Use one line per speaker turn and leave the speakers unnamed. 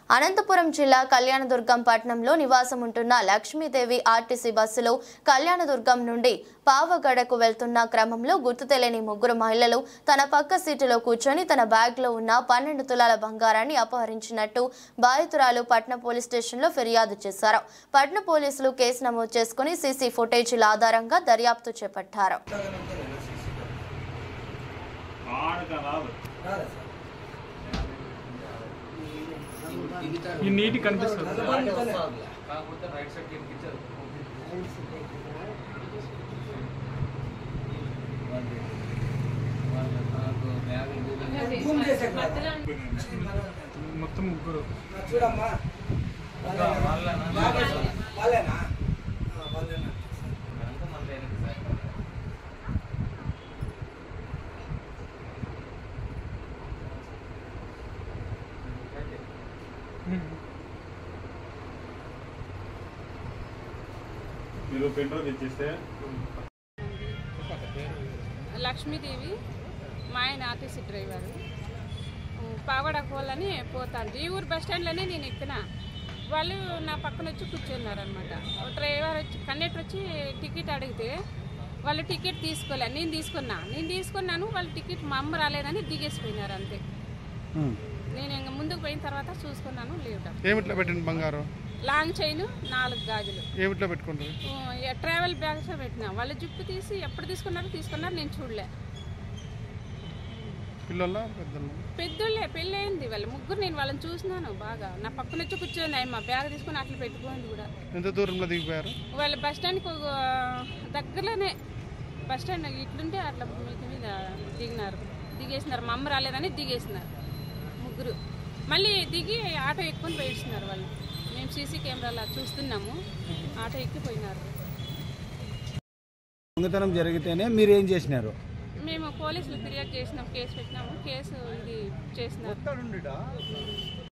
అనంతపురం జిల్లా కళ్యాణదుర్గం పట్టణంలో నివాసం ఉంటున్న లక్ష్మీదేవి ఆర్టీసీ బస్సులో కళ్యాణదుర్గం నుండి పావగడకు వెళ్తున్న క్రమంలో గుర్తు తెలియని ముగ్గురు మహిళలు తన పక్క సీటులో కూర్చొని తన బ్యాగ్లో ఉన్న పన్నెండు తులాల బంగారాన్ని అపహరించినట్టు బాధితురాలు పట్న పోలీస్ స్టేషన్లో ఫిర్యాదు చేశారు పట్న పోలీసులు కేసు నమోదు చేసుకుని సీసీ ఫుటేజీల ఆధారంగా దర్యాప్తు చేపట్టారు
ఆడక రాదు
ఈ నీటి కనిపిస్తుంది
కాకపోతే రైట్ సైడ్ కనిపించదు నాకు బ్యాగ్
మొత్తం ముగ్గురు
చూడమ్మా
వాళ్ళ
వాళ్ళేనా ఆ, వాళ్ళేనా
మళ్ళీ వెనక్కి సార్
మీరు పెట్రోల్ తెచ్చిస్తే
లక్ష్మీదేవి మా ఆయన ఆర్టీసీ డ్రైవర్ పావడకు వాళ్ళని పోతాను ఈ ఊరు బస్ స్టాండ్లోనే నేను ఎక్కిన వాళ్ళు నా పక్కన వచ్చి కూర్చున్నారనమాట డ్రైవర్ వచ్చి కండక్టర్ వచ్చి టికెట్ అడిగితే వాళ్ళు టికెట్ తీసుకోలే నేను తీసుకున్నా నేను తీసుకున్నాను వాళ్ళు టికెట్ మా అమ్మ రాలేదని దిగేసిపోయినారు అంతే నేను ఇంక ముందుకు పోయిన తర్వాత చూసుకున్నాను లేవు
ఏమిట్లో పెట్టింది బంగారం
లాంగ్ చైన్ నాలుగు గాజులు
ఏమిట్లో పెట్టుకుంటారు
ఆ, ట్రావెల్ బ్యాగ్స్ పెట్టినా వాళ్ళ జుప్పు తీసి ఎప్పుడు తీసుకున్నారో తీసుకున్నారు నేను చూడలే
పిల్లల పెద్దలు
పెద్దోళ్ళే పెళ్ళయింది వాళ్ళ ముగ్గురు నేను వాళ్ళని చూసినాను బాగా నా పక్కన వచ్చి కూర్చోండి ఆయన మా బ్యాగ్ తీసుకుని అట్లా పెట్టుకోండి కూడా
ఎంత దూరంలో దిగిపోయారు
వాళ్ళ బస్ స్టాండ్కి ఒక దగ్గరలోనే బస్ స్టాండ్ ఇట్లుంటే అట్లా మీద మీద దిగినారు దిగేసినారు మా అమ్మ రాలేదని దిగేసినారు ముగ్గురు మళ్ళీ దిగి ఆటో ఎక్కుని పోయిస్తున్నారు వాళ్ళు మేము సీసీ కెమెరాలో చూస్తున్నాము ఆటో ఎక్కిపోయినారు
దొంగతనం జరిగితేనే మీరు ఏం చేసినారు
మేము పోలీసులు ఫిర్యాదు చేసినాం కేసు పెట్టినాము కేసు ఇది చేసినారు